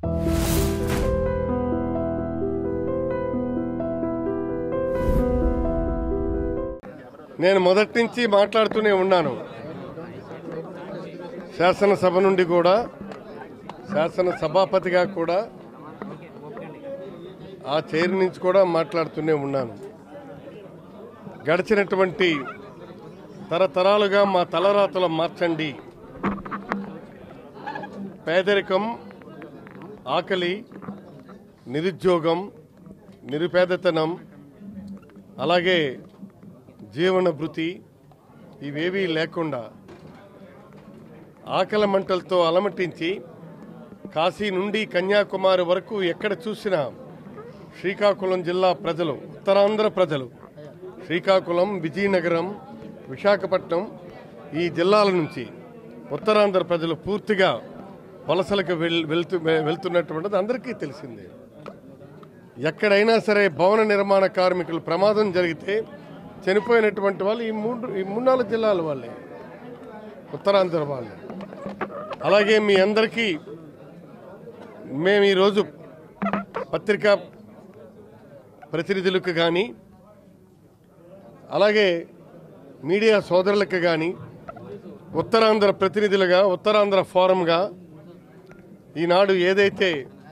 నేను మొదటి నుంచి మాట్లాడుతూనే ఉన్నాను శాసనసభ నుండి కూడా శాసన సభాపతిగా కూడా ఆ చైర్ నుంచి కూడా మాట్లాడుతూనే ఉన్నాను గడిచినటువంటి తరతరాలుగా మా తలరాతలు మార్చండి పేదరికం ఆకలి నిరుద్యోగం నిరుపేదతనం అలాగే జీవన భృతి ఇవేవీ లేకుండా ఆకలి మంటలతో అలమటించి కాశీ నుండి కన్యాకుమారి వరకు ఎక్కడ చూసినా శ్రీకాకుళం జిల్లా ప్రజలు ఉత్తరాంధ్ర ప్రజలు శ్రీకాకుళం విజయనగరం విశాఖపట్నం ఈ జిల్లాల నుంచి ఉత్తరాంధ్ర ప్రజలు పూర్తిగా వలసలకు వెళ్ వెళ్తూ వెళ్తున్నటువంటిది అందరికీ తెలిసిందే ఎక్కడైనా సరే భవన నిర్మాణ కార్మికులు ప్రమాదం జరిగితే చనిపోయినటువంటి వాళ్ళు ఈ మూడు ఈ మూడు నాలుగు జిల్లాల వాళ్ళే ఉత్తరాంధ్ర వాళ్ళే అలాగే మీ అందరికీ మేము ఈరోజు పత్రికా ప్రతినిధులకు కానీ అలాగే మీడియా సోదరులకు కానీ ఉత్తరాంధ్ర ప్రతినిధులుగా ఉత్తరాంధ్ర ఫోరంగా ఈనాడు ఏదైతే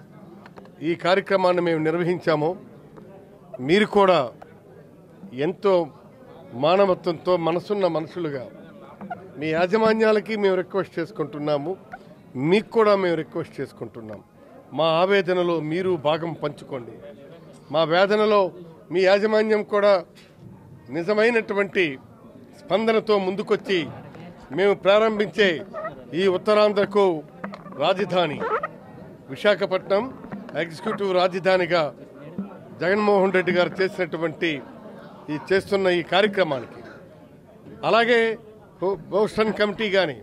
ఈ కార్యక్రమాన్ని మేము నిర్వహించామో మీరు కూడా ఎంతో మానవత్వంతో మనసున్న మనుషులుగా మీ యాజమాన్యాలకి మేము రిక్వెస్ట్ చేసుకుంటున్నాము మీకు కూడా మేము రిక్వెస్ట్ చేసుకుంటున్నాం మా ఆవేదనలో మీరు భాగం పంచుకోండి మా వేదనలో మీ యాజమాన్యం కూడా నిజమైనటువంటి స్పందనతో ముందుకొచ్చి మేము ప్రారంభించే ఈ ఉత్తరాంధ్రకు రాజధాని విశాఖపట్నం ఎగ్జిక్యూటివ్ రాజధానిగా జగన్మోహన్ రెడ్డి గారు చేసినటువంటి ఈ చేస్తున్న ఈ కార్యక్రమానికి అలాగే హో- బోస్టన్ కమిటీ కానీ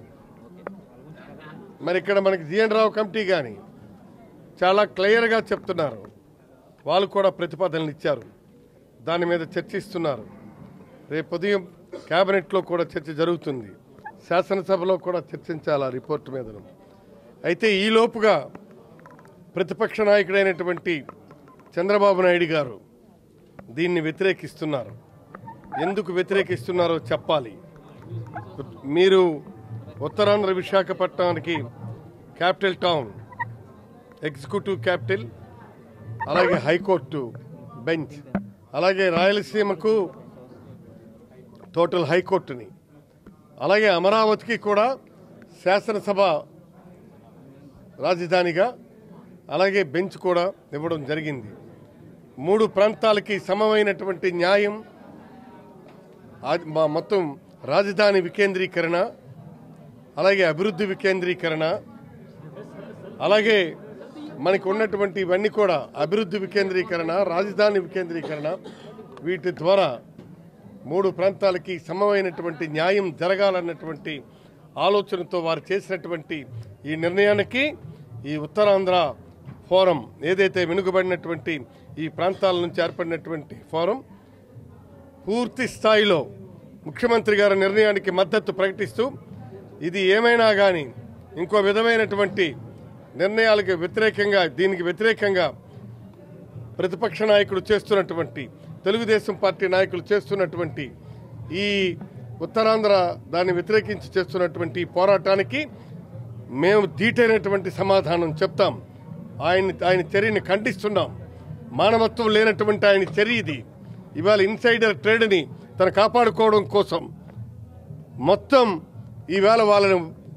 మరి ఇక్కడ మనకి జిఎన్ రావు కమిటీ కానీ చాలా క్లియర్గా చెప్తున్నారు వాళ్ళు కూడా ప్రతిపాదనలు ఇచ్చారు దాని మీద చర్చిస్తున్నారు రేపు ఉదయం కేబినెట్లో కూడా చర్చ జరుగుతుంది శాసనసభలో కూడా చర్చించాలి ఆ రిపోర్టు మీదను అయితే ఈ లోపుగా ప్రతిపక్ష నాయకుడైనటువంటి చంద్రబాబు నాయుడు గారు దీన్ని వ్యతిరేకిస్తున్నారు ఎందుకు వ్యతిరేకిస్తున్నారో చెప్పాలి మీరు ఉత్తరాంధ్ర విశాఖపట్నానికి క్యాపిటల్ టౌన్ ఎగ్జిక్యూటివ్ క్యాపిటల్ అలాగే హైకోర్టు బెంచ్ అలాగే రాయలసీమకు టోటల్ హైకోర్టుని అలాగే అమరావతికి కూడా శాసనసభ రాజధానిగా అలాగే బెంచ్ కూడా ఇవ్వడం జరిగింది మూడు ప్రాంతాలకి సమమైనటువంటి న్యాయం ఆ- మా మొత్తం రాజధాని వికేంద్రీకరణ అలాగే అభివృద్ధి వికేంద్రీకరణ అలాగే మనకు ఉన్నటువంటి ఇవన్నీ కూడా అభివృద్ధి వికేంద్రీకరణ రాజధాని వికేంద్రీకరణ వీటి ద్వారా మూడు ప్రాంతాలకి సమమైనటువంటి న్యాయం జరగాలన్నటువంటి ఆలోచనతో వారు చేసినటువంటి ఈ నిర్ణయానికి ఈ ఉత్తరాంధ్ర ఫోరం ఏదైతే వెనుకబడినటువంటి ఈ ప్రాంతాల నుంచి ఏర్పడినటువంటి ఫోరం పూర్తి స్థాయిలో ముఖ్యమంత్రి గారి నిర్ణయానికి మద్దతు ప్రకటిస్తూ ఇది ఏమైనా కానీ ఇంకో విధమైనటువంటి నిర్ణయాలకు వ్యతిరేకంగా దీనికి వ్యతిరేకంగా ప్రతిపక్ష నాయకుడు చేస్తున్నటువంటి తెలుగుదేశం పార్టీ నాయకులు చేస్తున్నటువంటి ఈ ఉత్తరాంధ్ర దాన్ని వ్యతిరేకించి చేస్తున్నటువంటి ఈ పోరాటానికి మేము ధీటైనటువంటి సమాధానం చెప్తాం ఆయన ఆయన చర్యని ఖండిస్తున్నాం మానవత్వం లేనటువంటి ఆయన చర్య ఇది ఇవాళ ఇన్సైడర్ ట్రేడ్ని తను కాపాడుకోవడం కోసం మొత్తం ఈవేళ వాళ్ళని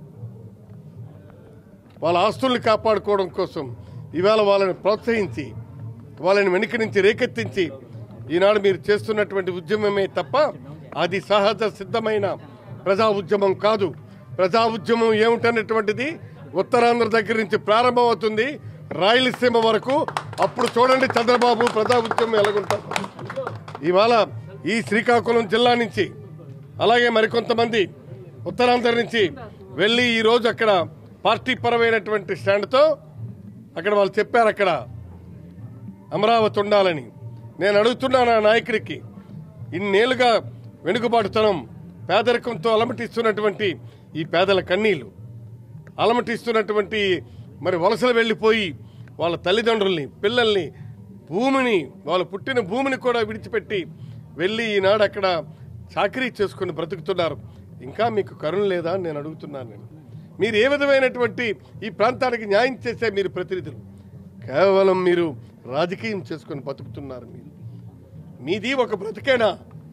వాళ్ళ ఆస్తుల్ని కాపాడుకోవడం కోసం ఇవాళ వాళ్ళని ప్రోత్సహించి వాళ్ళని వెనుక నుంచి రేకెత్తించి ఈనాడు మీరు చేస్తున్నటువంటి ఉద్యమమే తప్ప అది సహజ సిద్ధమైన ప్రజా ఉద్యమం కాదు ప్రజా ఉద్యమం ఏమిటన్నటువంటిది ఉత్తరాంధ్ర దగ్గర నుంచి ప్రారంభమవుతుంది రాయలసీమ వరకు అప్పుడు చూడండి చంద్రబాబు ప్రజా ఉద్యమం ఎలాగుంటారు ఇవాళ ఈ శ్రీకాకుళం జిల్లా నుంచి అలాగే మరికొంతమంది ఉత్తరాంధ్ర నుంచి వెళ్ళి ఈ రోజు అక్కడ పార్టీ పరమైనటువంటి స్టాండ్తో అక్కడ వాళ్ళు చెప్పారు అక్కడ అమరావతి ఉండాలని నేను అడుగుతున్నాను ఆ నాయకుడికి ఇన్నేళ్లుగా వెనుకబాటుతనం పేదరికంతో అలమటిస్తున్నటువంటి ఈ పేదల కన్నీళ్లు అలమటిస్తున్నటువంటి మరి వలసలు వెళ్ళిపోయి వాళ్ళ తల్లిదండ్రుల్ని పిల్లల్ని భూమిని వాళ్ళు పుట్టిన భూమిని కూడా విడిచిపెట్టి వెళ్ళి ఈనాడు అక్కడ చాకరీ చేసుకుని బ్రతుకుతున్నారు ఇంకా మీకు కరుణ లేదా అని నేను అడుగుతున్నాను నేను మీరు ఏ విధమైనటువంటి ఈ ప్రాంతానికి న్యాయం చేసే మీరు ప్రతినిధులు కేవలం మీరు రాజకీయం చేసుకొని బతుకుతున్నారు మీరు మీది ఒక బ్రతికేనా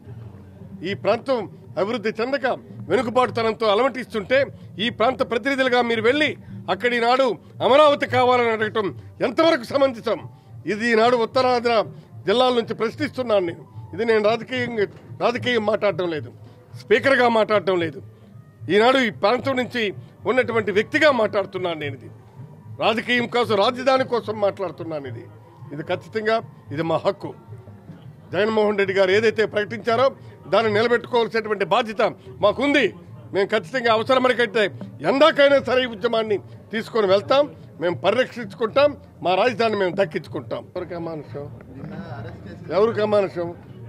ఈ ప్రాంతం అభివృద్ధి చెందక వెనుకబాటుతనంతో అలమటిస్తుంటే ఈ ప్రాంత ప్రతినిధులుగా మీరు వెళ్ళి అక్కడి నాడు అమరావతి కావాలని అడగటం ఎంతవరకు సమంజసం ఇది ఈనాడు ఉత్తరాంధ్ర జిల్లాల నుంచి ప్రశ్నిస్తున్నాను నేను ఇది నేను రాజకీయంగా రాజకీయం మాట్లాడటం లేదు స్పీకర్గా మాట్లాడటం లేదు ఈనాడు ఈ ప్రాంతం నుంచి ఉన్నటువంటి వ్యక్తిగా మాట్లాడుతున్నాను నేను ఇది రాజకీయం కోసం రాజధాని కోసం మాట్లాడుతున్నాను ఇది ఇది ఖచ్చితంగా ఇది మా హక్కు జగన్మోహన్ రెడ్డి గారు ఏదైతే ప్రకటించారో దాన్ని నిలబెట్టుకోవాల్సినటువంటి బాధ్యత మాకుంది మేము ఖచ్చితంగా అవసరమనికైతే ఎందాకైనా సరే ఈ ఉద్యమాన్ని తీసుకొని వెళ్తాం మేము పరిరక్షించుకుంటాం మా రాజధానిని మేము దక్కించుకుంటాం ఎవరికి అమానుషం ఎవరికి అమానుషం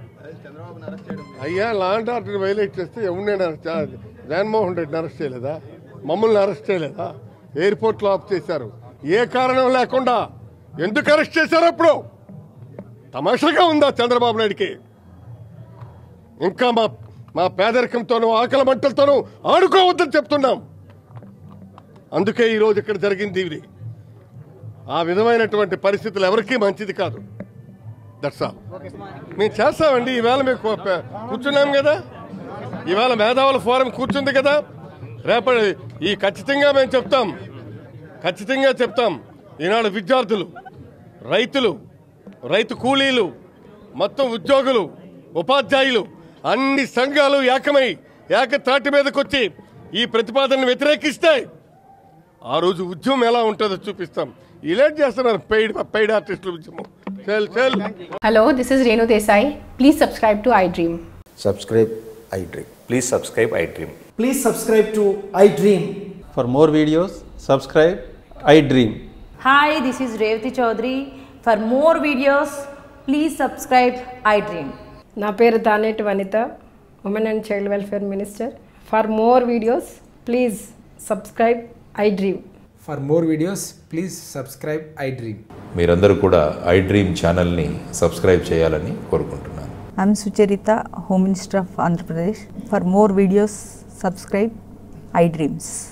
అయ్యా లాండ్ ఆర్డర్ వైలేట్ చేస్తే ఎవరినైనా అరెస్ట్ చే- జగన్మోహన్ రెడ్డిని అరెస్ట్ చేయలేదా మమ్మల్ని అరెస్ట్ చేయలేదా ఎయిర్పోర్ట్లో ఆఫ్ చేశారు ఏ కారణం లేకుండా ఎందుకు అరెస్ట్ చేశారు అప్పుడు తమాషాగా ఉందా చంద్రబాబు నాయుడికి ఇంకా మా మా పేదరికంతోనూ ఆకలి మంటలతోనూ ఆడుకోవద్దని చెప్తున్నాం అందుకే ఈరోజు ఇక్కడ జరిగింది ఇది ఆ విధమైనటువంటి పరిస్థితులు ఎవరికీ మంచిది కాదు దట్స్ ఆల్ మేము చేస్తామండి ఈవేళ మేము కూ- పే- కూర్చున్నాం కదా ఈవేళ మేధావుల ఫోరం కూర్చుంది కదా రేపటి ఈ ఖచ్చితంగా మేము చెప్తాం ఖచ్చితంగా చెప్తాం ఈనాడు విద్యార్థులు రైతులు రైతు కూలీలు మొత్తం ఉద్యోగులు ఉపాధ్యాయులు అన్ని సంఘాలు ఏకమై ఏకతాటి మీదకొచ్చి ఈ ప్రతిపాదనను వ్యతిరేకిస్తే ఆ రోజు ఉద్యమం ఎలా ఉంటుందో చూపిస్తాం ఇలేట్ చేస్తున్నారు పెయిడ్ పెయిడ్ ఆర్టిస్టుల ఉద్యమం చల్ చల్ Hello, this is Renu Desai. Please subscribe to iDream. subscribe iDream. Please subscribe iDream. Please subscribe to iDream. For more videos, subscribe iDream. Hi, this is Revati Chaudhary. For more videos, please subscribe iDream. నా పేరు Daneti Vanitha women and child welfare minister for more videos please subscribe iDream For more videos, please subscribe iDream. మీరందరూ కూడా iDream ఛానల్ని subscribe చేయాలని కోరుకుంటున్నాను I'm Sucharita, Home Minister of Andhra Pradesh. For more videos, subscribe iDreams.